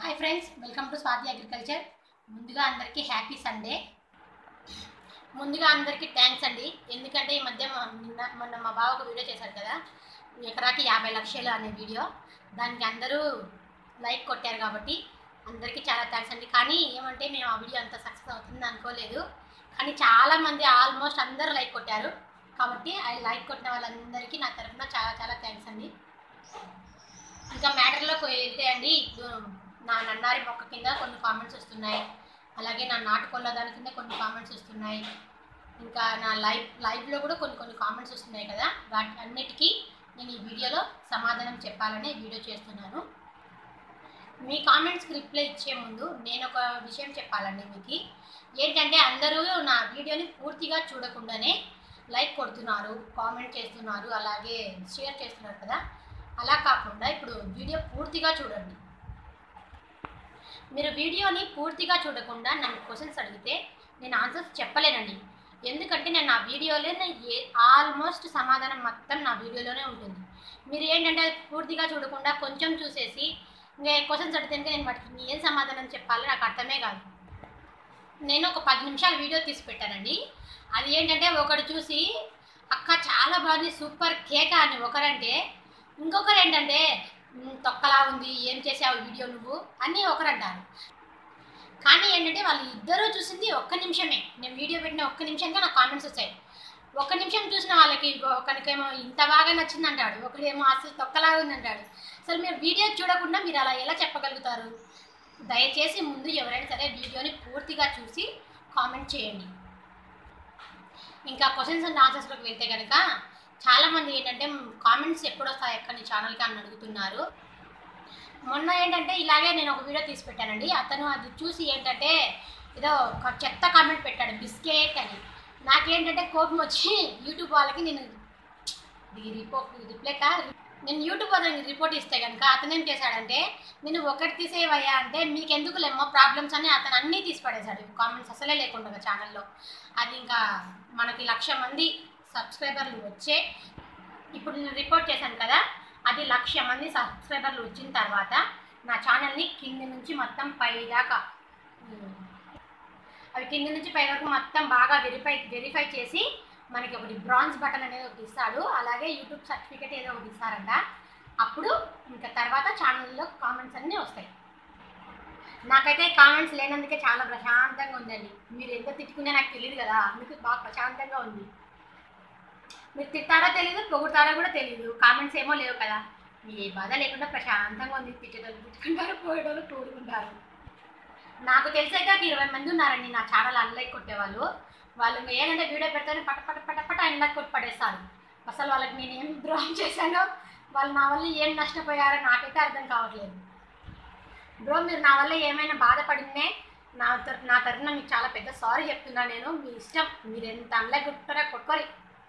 Hi friends welcome to Swathi agriculture ముందుగా అందరికీ happy Sunday ముందుగా అందరికీ థ్యాంక్స్ అండి ఎందుకంటే ఈ మధ్య మొ- నిన్న మొన్న మా బావ ఒక వీడియో చేశాడు కదా ఎకరాకి యాభై లక్షలు అనే వీడియో దానికి అందరూ లైక్ కొట్టారు కాబట్టి అందరికీ చాలా థ్యాంక్స్ అండి కానీ ఏమంటే మేము ఆ వీడియో అంత సక్సెస్ అవుతుంది అనుకోలేదు కానీ చాలామంది ఆల్మోస్ట్ అందరూ లైక్ కొట్టారు కాబట్టి ఆ లైక్ కొట్టిన వాళ్ళందరికీ నా తరఫున చాలా చాలా థ్యాంక్స్ అండి ఇంకా మ్యాటర్లోకి వెళ్తే అండి ఇప్పుడు నా నన్నారి మొక్క కింద కొన్ని కామెంట్స్ వస్తున్నాయి అలాగే నా నాటుకోళ్ళ దాని కింద కొన్ని కామెంట్స్ వస్తున్నాయి ఇంకా నా లైవ్ లైవ్లో కూడా కొన్ని కొన్ని కామెంట్స్ వస్తున్నాయి కదా వాటి అన్నిటికీ నేను ఈ వీడియోలో సమాధానం చెప్పాలని ఈ వీడియో చేస్తున్నాను మీ కామెంట్స్కి రిప్లై ఇచ్చే ముందు నేను ఒక విషయం చెప్పాలండి మీకు ఏంటంటే అందరూ నా వీడియోని పూర్తిగా చూడకుండానే లైక్ కొడుతున్నారు కామెంట్ చేస్తున్నారు అలాగే షేర్ చేస్తున్నారు కదా అలా కాకుండా ఇప్పుడు వీడియో పూర్తిగా చూడండి మీరు వీడియోని పూర్తిగా చూడకుండా నన్ను క్వశ్చన్స్ అడిగితే నేను ఆన్సర్స్ చెప్పలేనండి ఎందుకంటే నేను నా వీడియోలోనే ఏ ఆల్మోస్ట్ సమాధానం మొత్తం నా వీడియోలోనే ఉంటుంది మీరు ఏంటంటే అది పూర్తిగా చూడకుండా కొంచెం చూసేసి ఇంకా క్వశ్చన్స్ అడిగితే కనుక నేను వాటికి ఏం సమాధానం చెప్పాలో నాకు అర్థమే కాదు నేను ఒక పది నిమిషాల వీడియో తీసి పెట్టానండి అది ఏంటంటే ఒకడు చూసి అక్క చాలా బాగుంది సూపర్ కేక్ అని ఒకరంటే ఇంకొకరు ఏంటంటే "ఉమ్, తొక్కలా ఉంది ఏం చేసావు వీడియో నువ్వు అని ఒకరు అంటారు కానీ ఏంటంటే వాళ్ళు ఇద్దరూ చూసింది ఒక్క నిమిషమే నేను వీడియో పెట్టిన ఒక్క నిమిషంగా నాకు కామెంట్స్ వచ్చాయి ఒక్క నిమిషం చూసిన వాళ్ళకి ఒకరికేమో ఇంత బాగా నచ్చింది అంటాడు ఒకడేమో అసలు తొక్కలాగా ఉంది అంటాడు అసలు మీరు వీడియో చూడకుండా మీరు అలా ఎలా చెప్పగలుగుతారు దయచేసి ముందు ఎవరైనా సరే వీడియోని పూర్తిగా చూసి కామెంట్ చేయండి ఇంకా క్వశ్చన్స్ అండ్ ఆన్సర్స్లోకి వెళ్తే కనుక చాలామంది ఏంటంటే కామెంట్స్ ఎప్పుడు వస్తాయి ఎక్కడ నీ ఛానల్కి అని అడుగుతున్నారు మొన్న ఏంటంటే ఇలాగే నేను ఒక వీడియో తీసి పెట్టానండి అతను అది చూసి ఏంటంటే ఏదో ఒక చెత్త కామెంట్ పెట్టాడు బిస్కెట్ అని నాకేంటంటే కోపం వచ్చి యూట్యూబ్ వాళ్ళకి నేను ఇది రిపోర్ట్ రిప్లై కా నేను యూట్యూబ్ వాళ్ళకి రిపోర్ట్ ఇస్తే కనుక అతను ఏం చేశాడంటే నేను ఒకటి తీసేవయ్యా అంటే మీకు ఎందుకు లేమో ప్రాబ్లమ్స్ అని అతను అన్నీ తీసి పడేశాడు కామెంట్స్ అసలే లేకుండా ఛానల్లో అది ఇంకా మనకి లక్ష మంది సబ్స్క్రైబర్లు వచ్చే ఇప్పుడు నేను రిపోర్ట్ చేశాను కదా అది లక్ష మంది సబ్స్క్రైబర్లు వచ్చిన తర్వాత నా ఛానల్ని కింది నుంచి మొత్తం పై దాకా ఉమ్, అవి కింది నుంచి పై వరకు మొత్తం బాగా వెరిఫై వెరిఫై చేసి మనకి ఒకటి బ్రాంజ్ బటన్ అనేది ఒకటి ఇస్తాడు అలాగే యూట్యూబ్ సర్టిఫికేట్ ఏదో ఒకటి ఇస్తారంట అప్పుడు ఇంకా తర్వాత ఛానల్లో కామెంట్స్ అన్నీ వస్తాయి నాకైతే కామెంట్స్ లేనందుకే చాలా ప్రశాంతంగా ఉందండి మీరు ఎంత తిట్టుకునే నాకు తెలియదు కదా అందుకు బాగా ప్రశాంతంగా ఉంది మీరు తిట్టారో తెలియదు పొగుడతారో కూడా తెలియదు కామెంట్స్ ఏమో లేవు కదా ఏ బాధ లేకుండా ప్రశాంతంగా ఉంది తిట్టేటోళ్ళు తిట్టుకుంటారు పోయేటోళ్ళు తోడుకుంటారు నాకు తెలిసాక ఒక ఇరవై మంది ఉన్నారండి నా ఛానల్ అన్లైక్ కొట్టేవాళ్ళు వాళ్ళు ఇంకా ఏంటంటే వీడియో పెడితేనే పట పట పట పట అన్లైక్ కొట్టి పడేస్తారు అసలు వాళ్ళకి నేను ఏం ద్రోహం చేశానో వాళ్ళు నా వల్ల ఏం నష్టపోయారో నాకైతే అర్థం కావట్లేదు బ్రో మీరు నా వల్ల ఏమైనా బాధపడిందే నా తర నా తరఫున మీకు చాలా పెద్ద సారీ చెప్తున్నా నేను మీ ఇష్టం మీరు ఎంత అన్లైక్ కొట్టుతారా కొట్టుకోరి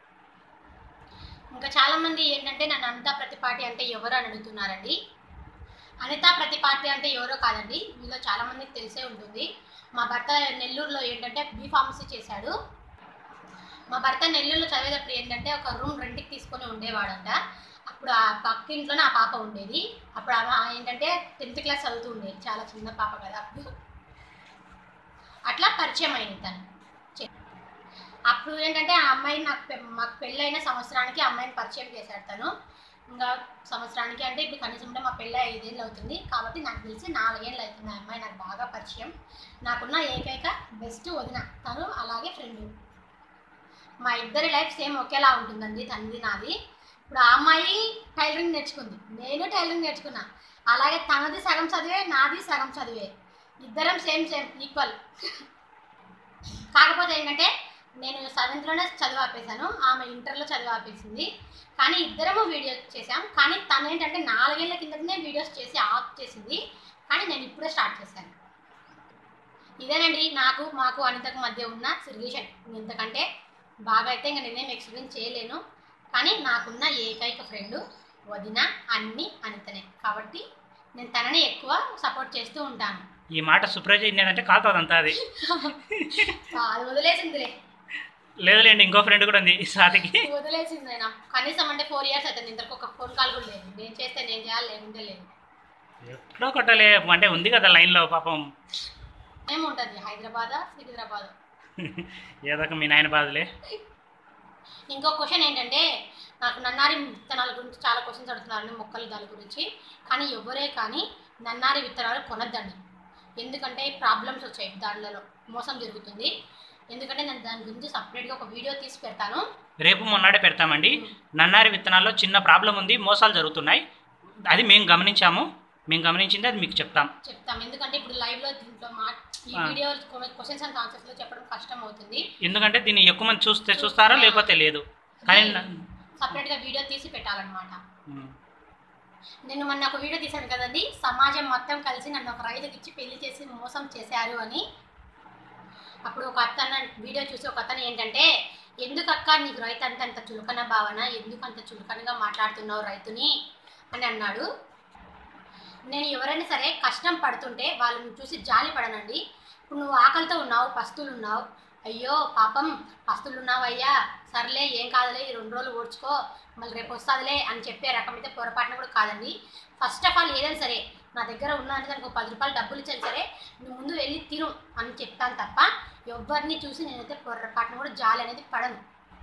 ఇంకా చాలామంది ఏంటంటే నన్ను అనితా ప్రతిపాటి అంటే ఎవరు అని అడుగుతున్నారండి అనితా ప్రతిపాటి అంటే ఎవరో కాదండి మీలో చాలామందికి తెలిసే ఉంటుంది మా భర్త నెల్లూరులో ఏంటంటే బీ ఫార్మసీ చేశాడు మా భర్త నెల్లూరులో చదివేటప్పుడు ఏంటంటే ఒక రూమ్ రెంట్కి తీసుకొని ఉండేవాడంట అప్పుడు ఆ పక్కింట్లోనే ఆ పాప ఉండేది అప్పుడు ఆమె ఏంటంటే టెన్త్ క్లాస్ చదువుతూ ఉండేది చాలా చిన్న పాప కదా అప్పుడు అట్లా పరిచయం అయింది తను చె- అప్పుడు ఏంటంటే ఆ అమ్మాయి నాకు పె- మాకు పెళ్ళైన సంవత్సరానికి ఆ అమ్మాయిని పరిచయం చేశాడు తను ఇంకా సంవత్సరానికి అంటే ఇప్పుడు కనీసం ఉంటే మా పెళ్ళి ఐదేళ్ళు అవుతుంది కాబట్టి నాకు తెలిసి నాలుగేళ్ళు అవుతుంది ఆ అమ్మాయి నాకు బాగా పరిచయం నాకున్న ఏకైక బెస్ట్ వదిన తను అలాగే ఫ్రెండ్ మా ఇద్దరి లైఫ్ సేమ్ ఒకేలా ఉంటుందండి తనది నాది ఇప్పుడు ఆ అమ్మాయి టైలరింగ్ నేర్చుకుంది నేను టైలరింగ్ నేర్చుకున్నా అలాగే తనది సగం చదివే నాది సగం చదివే ఇద్దరం సేమ్ సేమ్ ఈక్వల్ కాకపోతే ఏంటంటే నేను సెవెంత్లోనే చదువు ఆపేశాను ఆమె ఇంటర్లో చదువు ఆపేసింది కానీ ఇద్దరము వీడియోస్ చేసాం కానీ తను ఏంటంటే నాలుగేళ్ల కిందనే వీడియోస్ చేసి ఆఫ్ చేసింది కానీ నేను ఇప్పుడే స్టార్ట్ చేశాను ఇదేనండి నాకు మాకు అనితకు మధ్య ఉన్న సిరిగేషన్ ఇంతకంటే బాగా అయితే ఇంకా నేనేం ఎక్స్పీరియన్స్ చేయలేను కానీ నాకున్న ఏకైక ఫ్రెండ్ వదిన అన్ని అనితనే కాబట్టి నేను తనని ఎక్కువ సపోర్ట్ చేస్తూ ఉంటాను ఈ మాట సుప్రజ ఏంటంటే కాలుతుంది అంతా అది అది వదిలేసిందిలే లేదులేండి ఇంకో ఫ్రెండ్ కూడా ఉంది స్వాతికి వదిలేసింది నేను కనీసం అంటే ఫోర్ ఇయర్స్ అవుతుంది ఇంతకు ఒక ఫోన్ కాల్ కూడా లేదు నేను చేస్తే నేను చేయాలి లేకుంటే లేదు ఎప్పుడో కొట్టలే అంటే ఉంది కదా లైన్లో పాపం ఏముంటుంది హైదరాబాద్ సికింద్రాబాద్ ఏదో ఒక మీ నాయన బాధలే ఇంకో క్వశ్చన్ ఏంటంటే నాకు నన్నారి విత్తనాల గురించి చాలా క్వశ్చన్స్ అడుగుతున్నారు మొక్కలు దాని గురించి కానీ ఎవరే కానీ నన్నారి విత్తనాలు కొనద్దండి ఎందుకంటే ప్రాబ్లమ్స్ వచ్చాయి దానిలో మోసం జరుగుతుంది ఎందుకంటే నేను దాని గురించి సపరేట్గా ఒక వీడియో తీసి పెడతాను రేపు మొన్నడే పెడతామండి నన్నారి విత్తనాల్లో చిన్న ప్రాబ్లం ఉంది మోసాలు జరుగుతున్నాయి అది మేము గమనించాము మేము గమనించింది అది మీకు చెప్తాం చెప్తాం ఎందుకంటే ఇప్పుడు లైవ్లో దీంట్లో మా ఈ ఆ. వీడియో క్వశ్చన్స్ అండ్ ఆన్సర్స్లో చెప్పడం కష్టం అవుతుంది ఎందుకంటే దీన్ని ఎక్కువ మంది చూస్తే చూస్తారో లేకపోతే లేదు కానీ న- సపరేట్గా వీడియో తీసి పెట్టాలన్నమాట ఉమ్. నేను మొన్న ఒక వీడియో తీశాను కదండి సమాజం మొత్తం కలిసి నన్ను ఒక రైతుకి ఇచ్చి పెళ్లి చేసి మోసం చేశారు అని అప్పుడు ఒక అతను వీడియో చూసి ఒక అతను ఏంటంటే ఎందుకు అక్క నీకు రైతు అంత అంత చులకన భావన ఎందుకు అంత చులకనగా మాట్లాడుతున్నావు రైతుని అని అన్నాడు నేను ఎవరైనా సరే కష్టం పడుతుంటే వాళ్ళని చూసి జాలి పడనండి ఇప్పుడు నువ్వు ఆకలితో ఉన్నావు పస్తులు ఉన్నావు అయ్యో పాపం పస్తులు ఉన్నావు అయ్యా సర్లే ఏం కాదులే ఈ రెండు రోజులు ఓడ్చుకో మళ్ళీ రేపు వస్తుందిలే అని చెప్పే రకం అయితే పొరపాటున కూడా కాదండి ఫస్ట్ ఆఫ్ ఆల్ ఏదైనా సరే నా దగ్గర ఉన్నదంటే దానికి ఒక పది రూపాయలు డబ్బులు ఇచ్చాను సరే నువ్వు ముందు వెళ్ళి తిను అని చెప్తాను తప్ప ఎవరిని చూసి నేనైతే పొరపాటున కూడా జాలి అనేది పడను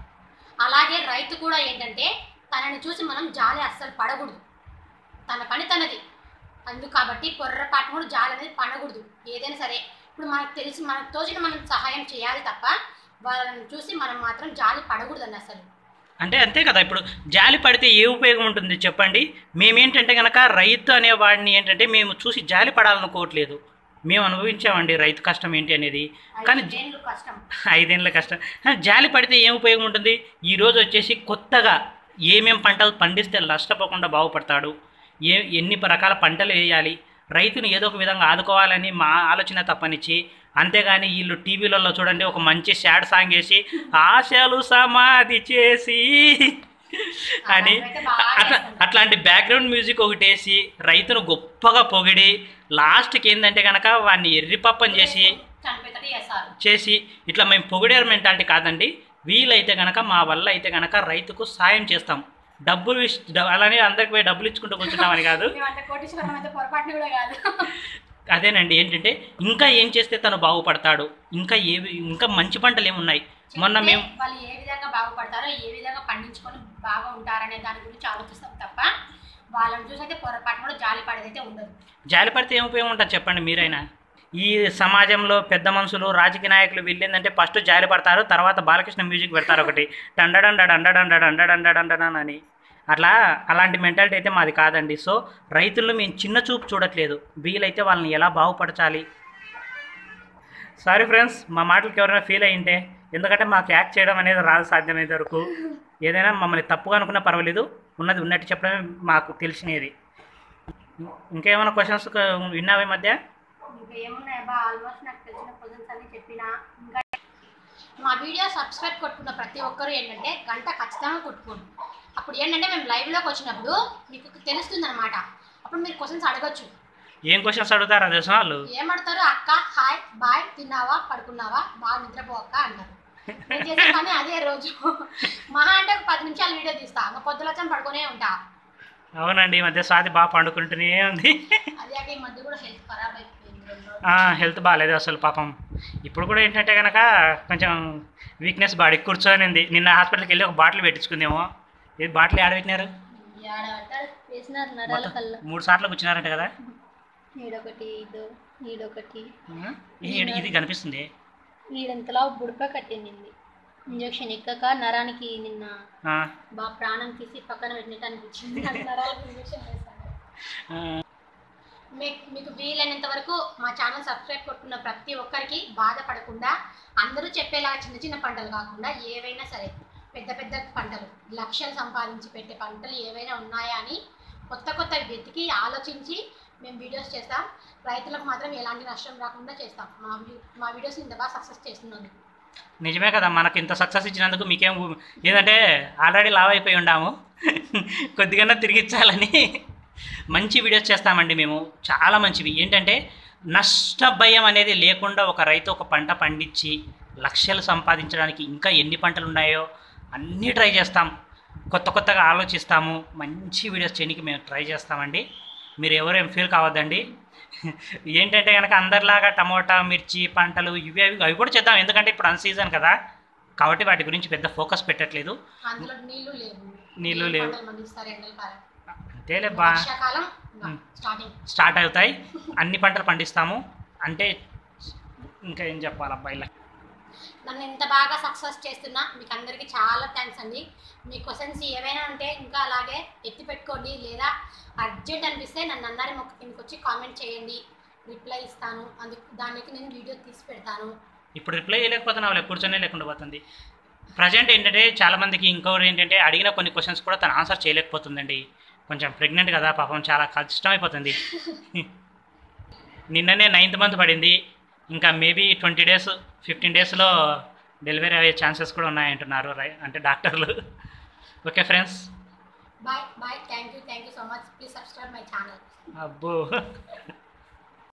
అలాగే రైతు కూడా ఏంటంటే తనని చూసి మనం జాలి అస్సలు పడకూడదు తన పని తనది అందుకు కాబట్టి పొర్రపాటు కూడా జాలి అనేది పడకూడదు ఏదైనా సరే ఇప్పుడు మనకు తెలిసి మనకు తోచిన మనం సహాయం చేయాలి తప్ప వాళ్ళని చూసి మనం మాత్రం జాలి పడకూడదండి అసలు అంటే అంతే కదా ఇప్పుడు జాలి పడితే ఏ ఉపయోగం ఉంటుంది చెప్పండి మేమేంటంటే కనుక రైతు అనేవాడిని ఏంటంటే మేము చూసి జాలి పడాలనుకోవట్లేదు మేము అనుభవించామండి రైతు కష్టం ఏంటి అనేది కానీ జ- ఐదేళ్ళు కష్టం ఐదేళ్ళ కష్టం ఆ, జాలి పడితే ఏం ఉపయోగం ఉంటుంది ఈరోజు వచ్చేసి కొత్తగా ఏమేం పంటలు పండిస్తే నష్టపోకుండా బాగుపడతాడు ఏ ఎన్ని రకాల పంటలు వేయాలి రైతుని ఏదో ఒక విధంగా ఆదుకోవాలని మా ఆలోచన తప్పనిచ్చి అంతేగాని వీళ్ళు టీవీలలో చూడండి ఒక మంచి సాడ్ సాంగ్ వేసి ఆశలు సమాధి చేసి అని అలాంటివైతే బాగా అట్లా చేస్తారు. అట్లాంటి బ్యాక్గ్రౌండ్ మ్యూజిక్ ఒకటి వేసి రైతును గొప్పగా పొగిడి లాస్ట్కి ఏంటంటే కనుక వాడిని ఎర్రిపప్పని చేసి చనిపోతాడు చేస్తారు చేసి ఇట్లా మేము పొగిడే మెంటాలిటీ కాదండి వీలైతే కనుక మా వల్ల అయితే కనుక రైతుకు సాయం చేస్తాం డబ్బులు ఇస్- డ- అలానే అందరికి పోయి డబ్బులు ఇచ్చుకుంటూ కూర్చుంటామని కాదు మేమంటే కోటీశ్వరం అయితే పొరపాటున కూడా కాదు అదేనండి ఏంటంటే ఇంకా ఏం చేస్తే తను బాగుపడతాడు ఇంకా ఏవి ఇంకా మంచి పంటలు ఏమున్నాయి మొన్న చెప్తే మేము వాళ్ళు ఏ విధంగా బాగుపడతారో ఏ విధంగా పండించుకొని బాగా ఉంటారనే దాని గురించి ఆలోచిస్తాం తప్ప వాళ్ళని చూసి అయితే పొరపాటు కూడా జాలి పడేదైతే ఉండదు జాలి పడితే ఏం ఉపయోగం ఉంటుంది చెప్పండి మీరైనా ఈ సమాజంలో పెద్ద మనుషులు రాజకీయ నాయకులు వీళ్ళేందంటే ఫస్ట్ జాలి పడతారు తర్వాత బాలకృష్ణ మ్యూజిక్ పెడతారు ఒకటి డండడండ డండడండ డండడండ డండడన్ అని అట్లా అలాంటి మెంటాలిటీ అయితే మాది కాదండి సో రైతులను మేము చిన్న చూపు చూడట్లేదు వీలైతే వాళ్ళని ఎలా బాగుపరచాలి సారీ ఫ్రెండ్స్ మా మాటలకి ఎవరైనా ఫీల్ అయ్యింటే ఎందుకంటే మాకు యాక్ట్ చేయడం అనేది రాదు సాధ్యమైనంత వరకు ఏదైనా మమ్మల్ని తప్పుగా అనుకున్నా పర్వాలేదు ఉన్నది ఉన్నట్టు చెప్పడమే మాకు తెలిసినది ఇంకేమైనా క్వశ్చన్స్ విన్నావా ఈ మధ్య ఇంకా ఏమున్నాయి బా ఆల్మోస్ట్ నాకు తెలిసిన క్వశ్చన్స్ అన్ని చెప్పిన ఇంకా మా వీడియో సబ్స్క్రైబ్ కొట్టుకున్న ప్రతి ఒక్కరు ఏంటంటే గంట ఖచ్చితంగా కొట్టుకోండి అప్పుడు ఏంటంటే మేము లైవ్లోకి వచ్చినప్పుడు మీకు తెలుస్తుంది అనమాట అప్పుడు మీరు క్వశ్చన్స్ అడగచ్చు ఏం క్వశ్చన్స్ అడుగుతారా తెలిసిన వాళ్ళు ఏమడతారు అక్క హాయ్ బాయ్ తిన్నావా పడుకున్నావా బాగా నిద్రపో అక్క అంటారు నేను చేసే పని అదే రోజు మహా అంటే ఒక పది నిమిషాలు వీడియో తీస్తా ఇంకా పొద్దులచ్చని పడుకునే ఉంటా అవునండి ఈ మధ్య స్వాతి బాగా పండుకుంటూనే ఉంది అదే కాక ఈ మధ్య కూడా హెల్త్ ఖరాబ్ అయిపోయింది రెండు రోజులు. ఆ, హెల్త్ బాగాలేదు అసలు పాపం ఇప్పుడు కూడా ఏంటంటే కనుక కొంచెం వీక్నెస్ బాడీ కూర్చొనింది నిన్న హాస్పిటల్కి వెళ్ళి ఒక బాటిల్ పెట్టించుకుందేమో ఇది బాటిల్ ఆడ పెట్టినారు ఏడ పట్టారు వేసినారు నరాల మొత్తం కల్లా మూడు సార్లు కూర్చున్నారంట కదా ఈడొకటి ఇదో ఈడొకటి ఆ, ఇది ఇది కనిపిస్తుంది ఈడంతలా బుడప కట్టింది ఇంజక్షన్ ఎక్కక నరానికి నిన్న ఆ, బా ప్రాణం తీసి పక్కన పెట్టినట్టు అనిపించింది నాకు నరాలకు ఇంజక్షన్ వేశారు ఆ, మీకు మీకు వీలైనంత వరకు మా ఛానల్ సబ్స్క్రైబ్ కొట్టుకున్న ప్రతి ఒక్కరికి బాధపడకుండా అందరూ చెప్పేలాగా చిన్న చిన్న పంటలు కాకుండా ఏవైనా సరే పెద్ద పెద్ద పంటలు లక్షలు సంపాదించి పెట్టే పంటలు ఏవైనా ఉన్నాయా అని కొత్త కొత్త వెతికి ఆలోచించి మేము వీడియోస్ చేస్తాం రైతులకు మాత్రం ఎలాంటి నష్టం రాకుండా చేస్తాం మా వీ- మా వీడియోస్ ఇంత బాగా సక్సెస్ చేస్తున్నాను నిజమే కదా మనకు ఇంత సక్సెస్ ఇచ్చినందుకు మీకేం ఊ- ఏంటంటే ఆల్రెడీ లావ్ అయిపోయి ఉండాము కొద్దిగా తిరిగిచ్చాలని మంచి వీడియోస్ చేస్తామండి మేము చాలా మంచివి ఏంటంటే నష్ట భయం అనేది లేకుండా ఒక రైతు ఒక పంట పండించి లక్షలు సంపాదించడానికి ఇంకా ఎన్ని పంటలు ఉన్నాయో అన్నీ ట్రై చేస్తాం కొత్త కొత్తగా ఆలోచిస్తాము మంచి వీడియోస్ చేయడానికి మేము ట్రై చేస్తామండి మీరు ఎవరు ఏం ఫీల్ కావద్దండి ఏంటంటే కనుక అందరిలాగా టమోటా మిర్చి పంటలు ఇవి అవి అవి కూడా చేద్దాం ఎందుకంటే ఇప్పుడు అన్ సీజన్ కదా కాబట్టి వాటి గురించి పెద్ద ఫోకస్ పెట్టట్లేదు అందులో నీళ్లు లేవు నీళ్లు ఏం లేవు. పంటలు పండిస్తారు ఎండల కాలం అంతేలే బా వర్షాకాలం ఉమ్. స్టార్టింగ్ స్టార్ట్ అవుతాయి అన్ని పంటలు పండిస్తాము అంటే ఇంకా ఏం చెప్పాలి అబ్బాయిలా నన్ను ఇంత బాగా సక్సెస్ చేస్తున్నా మీకు అందరికీ చాలా థ్యాంక్స్ అండి మీ క్వశ్చన్స్ ఏవైనా ఉంటే ఇంకా అలాగే ఎత్తి పెట్టుకోండి లేదా అర్జెంట్ అనిపిస్తే నన్ను అన్నారి మొక్క కిందకి వచ్చి కామెంట్ చేయండి రిప్లై ఇస్తాను అందుకు దానికి నేను వీడియో తీసి పెడతాను ఇప్పుడు రిప్లై చేయలేకపోతున్నావు లే కూర్చొనే లేకుండా పోతుంది ప్రజెంట్ ఏంటంటే చాలా మందికి ఇంకొకటి ఏంటంటే అడిగిన కొన్ని క్వశ్చన్స్ కూడా తను ఆన్సర్ చేయలేకపోతుందండి కొంచెం ప్రెగ్నెంట్ కదా పాపం చాలా కష్టం అయిపోతుంది నిన్ననే నైన్త్ మంత్ పడింది ఇంకా మేబీ ట్వంటీ డేస్ ఫిఫ్టీన్ డేస్లో డెలివరీ అయ్యే ఛాన్సెస్ కూడా ఉన్నాయంటున్నారు రై అంటే డాక్టర్లు okay friends bye bye thank you thank you so much please subscribe my channel అబ్బో